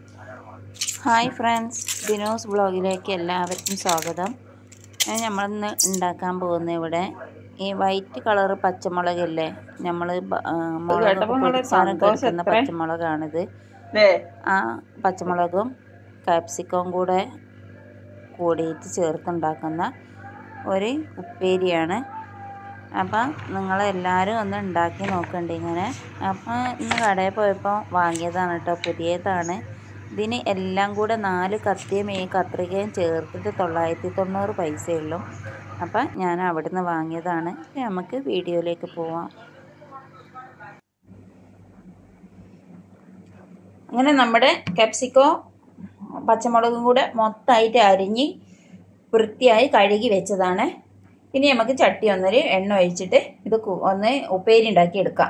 Hi friends ദിനോസ് ബ്ലോഗിലേക്ക് എല്ലാവർക്കും സ്വാഗതം ഞാൻ നമ്മളിന്ന് ഉണ്ടാക്കാൻ പോകുന്ന ഇവിടെ ഈ വൈറ്റ് കളർ പച്ചമുളകല്ലേ നമ്മൾ കേട്ടപ്പോൾ നല്ല സന്തോഷം കിടക്കുന്ന എത്രേ. പച്ചമുളകാണിത് അല്ലേ ആ പച്ചമുളകും കാപ്സിക്കവും കൂടെ കൂടിയിട്ട് ചേർത്തുണ്ടാക്കുന്ന ഒരു ഉപ്പേരിയാണ് അപ്പം നിങ്ങളെല്ലാവരും ഒന്ന് ഉണ്ടാക്കി നോക്കണ്ട ഇങ്ങനെ അപ്പം ഇന്ന് കടയിൽ പോയപ്പോൾ വാങ്ങിയതാണ് കേട്ടോ പുതിയതാണ് ഇതിന് എല്ലാം കൂടെ നാല് കത്തിയും ഈ കത്രികയും ചേർത്തിട്ട് തൊള്ളായിരത്തി തൊണ്ണൂറ് പൈസയുള്ളൂ അപ്പം ഞാൻ അവിടുന്ന് വാങ്ങിയതാണ് ഇനി നമുക്ക് വീഡിയോയിലേക്ക് പോവാം അങ്ങനെ നമ്മുടെ കാപ്സിക്കോ പച്ചമുളകും കൂടെ മൊത്തമായിട്ട് അരിഞ്ഞ് വൃത്തിയായി കഴുകി വെച്ചതാണ് ഇനി നമുക്ക് ചട്ടി ഒന്നൊരു എണ്ണ ഒഴിച്ചിട്ട് ഇത് കു- ഒന്ന് ഉപ്പേരി ഉണ്ടാക്കി എടുക്കാം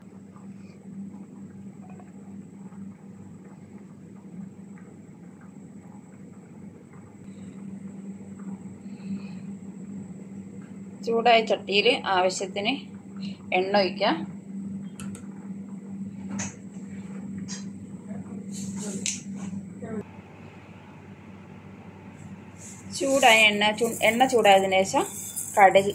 ചൂടായ ചട്ടിയിൽ ആവശ്യത്തിന് എണ്ണ ഒഴിക്കാം ചൂടായ എണ്ണ ചൂ എണ്ണ ചൂടായതിനു ശേഷം കടുക്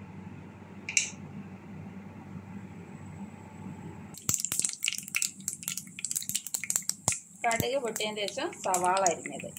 കടുക് പൊട്ടിയതിന് ശേഷം സവാള അരിഞ്ഞത്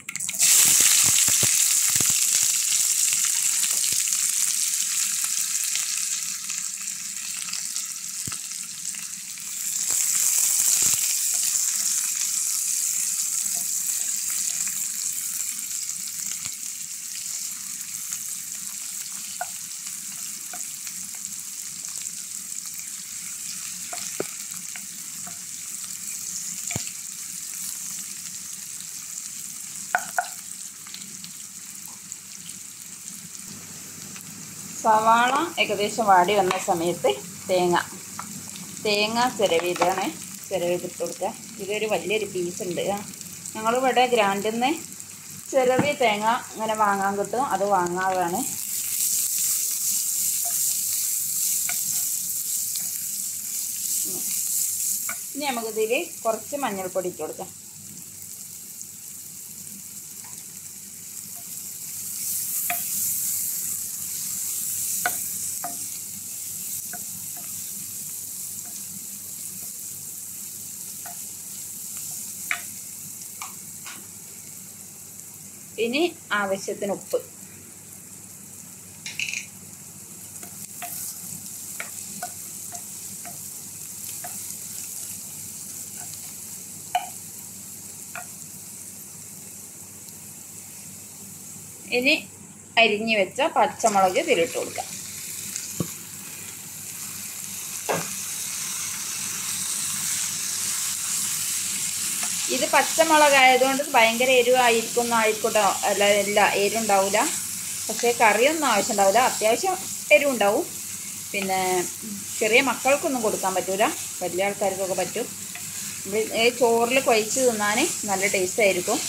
സവാള ഏകദേശം വാടി വന്ന സമയത്ത് തേങ്ങ തേങ്ങ ചിരവിതാണ് ചിരവിതിട്ട് കൊടുക്കുക ഇതൊരു വലിയൊരു പീസ് ഉണ്ട് ഞങ്ങളിവിടെ ഗ്രാൻഡിൽ നിന്ന് ചിരവി തേങ്ങ ഇങ്ങനെ വാങ്ങാൻ കിട്ടും അത് വാങ്ങാറാണ് ഉം. ഇനി നമുക്കിതിൽ കുറച്ച് മഞ്ഞൾപ്പൊടി ഇട്ട് കൊടുക്കാം ഇനി ആവശ്യത്തിന് ഉപ്പ് ഇനി അരിഞ്ഞു വെച്ച പച്ചമുളക് ഇതിലിട്ട് കൊടുക്കാം ഇത് പച്ചമുളകായതുകൊണ്ട് ഭയങ്കര എരിവായിരിക്കും ആയിരിക്കട്ടോ അല്ല ഇല്ല എരിവുണ്ടാവില്ല പക്ഷേ കറിയൊന്നും ആവശ്യമുണ്ടാവില്ല അത്യാവശ്യം എരിവുണ്ടാവും പിന്നെ ചെറിയ മക്കൾക്കൊന്നും കൊടുക്കാൻ പറ്റൂല വലിയ ആൾക്കാർക്കൊക്കെ പറ്റും ഇത് ഈ ചോറിൽ കുഴച്ച് തിന്നാൻ നല്ല ടേസ്റ്റ് ആയിരിക്കും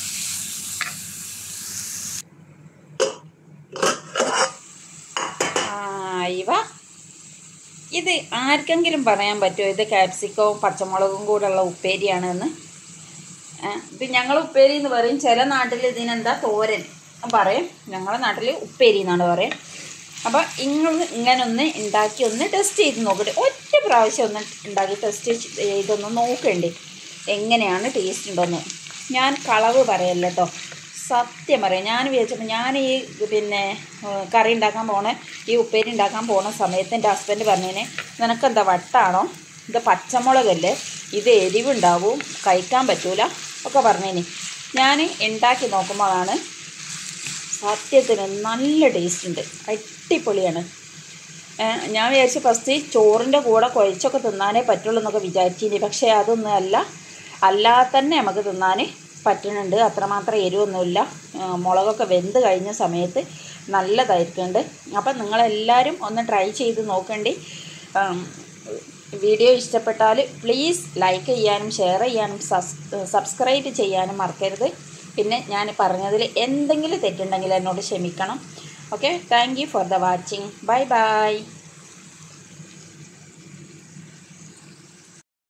ആ, ഇവ ഇത് ആർക്കെങ്കിലും പറയാൻ പറ്റുമോ ഇത് ക്യാപ്സിക്കവും പച്ചമുളകും കൂടെയുള്ള ഉപ്പേരിയാണെന്ന് ഇത് ഞങ്ങൾ ഉപ്പേരി എന്ന് പറയും ചില നാട്ടിൽ ഇതിനെന്താ തോരൻ പറയും ഞങ്ങളുടെ നാട്ടിൽ ഉപ്പേരി എന്നാണ് പറയും അപ്പോൾ നിങ്ങൾ ഇങ്ങനെ ഒന്ന് ഉണ്ടാക്കി ഒന്ന് ടെസ്റ്റ് ചെയ്ത് നോക്കട്ടെ ഒറ്റ പ്രാവശ്യം ഒന്ന് ഉണ്ടാക്കി ടെസ്റ്റ് ചെയ്തൊന്ന് നോക്കണ്ടേ എങ്ങനെയാണ് ടേസ്റ്റ് ഉണ്ടോന്ന് ഞാൻ കളവ് പറയല്ല കേട്ടോ സത്യം പറയാം ഞാൻ വിചാരിച്ചപ്പോൾ ഞാൻ ഈ പിന്നെ ഏഹ്, കറി ഉണ്ടാക്കാൻ പോണ ഈ ഉപ്പേരി ഉണ്ടാക്കാൻ പോണ സമയത്ത് എൻ്റെ ഹസ്ബൻഡ് പറഞ്ഞേനെ നിനക്കെന്താ വട്ടാണോ ഇത് പച്ചമുളകല്ലേ ഇത് എരിവുണ്ടാവും കഴിക്കാൻ പറ്റൂല ഒക്കെ പറഞ്ഞേനെ ഞാൻ ഉണ്ടാക്കി നോക്കുമ്പോഴാണ് സത്യത്തിന് നല്ല ടേസ്റ്റ് ഉണ്ട് അടിപൊളിയാണ് ഏഹ് ഞാൻ വിചാരിച്ചു ഫസ്റ്റ് ചോറിൻ്റെ കൂടെ കുഴച്ചൊക്കെ തിന്നാനേ പറ്റുള്ളൂ എന്നൊക്കെ വിചാരിച്ചിരുന്നു പക്ഷേ അതൊന്നും അല്ല അല്ലാതെ തന്നെ നമുക്ക് തിന്നാൻ പറ്റുന്നുണ്ട് അത്രമാത്രം എരിവൊന്നുമില്ല ഏഹ് മുളകൊക്കെ വെന്ത് കഴിഞ്ഞ സമയത്ത് നല്ലതായിരിക്കുന്നുണ്ട് അപ്പം നിങ്ങളെല്ലാവരും ഒന്ന് ട്രൈ ചെയ്ത് നോക്കണ്ടി ആം, വീഡിയോ ഇഷ്ടപ്പെട്ടാൽ പ്ലീസ് ലൈക്ക് ചെയ്യാനും ഷെയർ ചെയ്യാനും സസ് സബ്സ്ക്രൈബ് ചെയ്യാനും മറക്കരുത് പിന്നെ ഞാൻ പറഞ്ഞതിൽ എന്തെങ്കിലും തെറ്റുണ്ടെങ്കിൽ എന്നോട് ക്ഷമിക്കണം okay thank you for the watching bye by